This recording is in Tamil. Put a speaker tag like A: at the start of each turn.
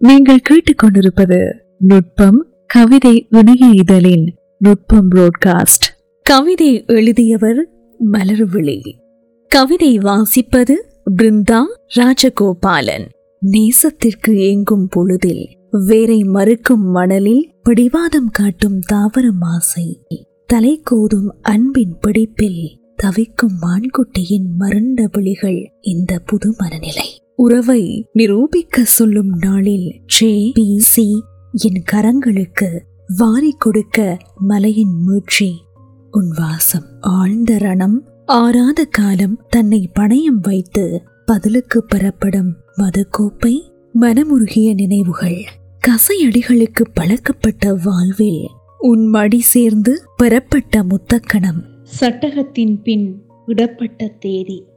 A: நீங்கள் கேட்டுக்கொண்டிருப்பது நுட்பம் கவிதை இணைய இதழின் நுட்பம் புரோட்காஸ்ட் கவிதை எழுதியவர் மலர்விழி கவிதை வாசிப்பது பிருந்தா ராஜகோபாலன் நேசத்திற்கு ஏங்கும் பொழுதில் வேரை மறுக்கும் மணலில் பிடிவாதம் காட்டும் தாவரம் ஆசை தலை கோதும் அன்பின் பிடிப்பில் தவிக்கும் மான்குட்டியின் மருண்ட விழிகள் இந்த புது மனநிலை உறவை நிரூபிக்க சொல்லும் நாளில் ஜே பி சி என் கரங்களுக்கு வாரி கொடுக்க மலையின் மூச்சு உன் வாசம் ஆழ்ந்த ரணம் ஆறாத காலம் தன்னை பணயம் வைத்து பதிலுக்கு பெறப்படும் மதுக்கோப்பை மனமுருகிய நினைவுகள் கசையடிகளுக்கு பழக்கப்பட்ட வாழ்வில் உன் மடி சேர்ந்து பெறப்பட்ட முத்தக்கணம்
B: சட்டகத்தின் பின் விடப்பட்ட தேதி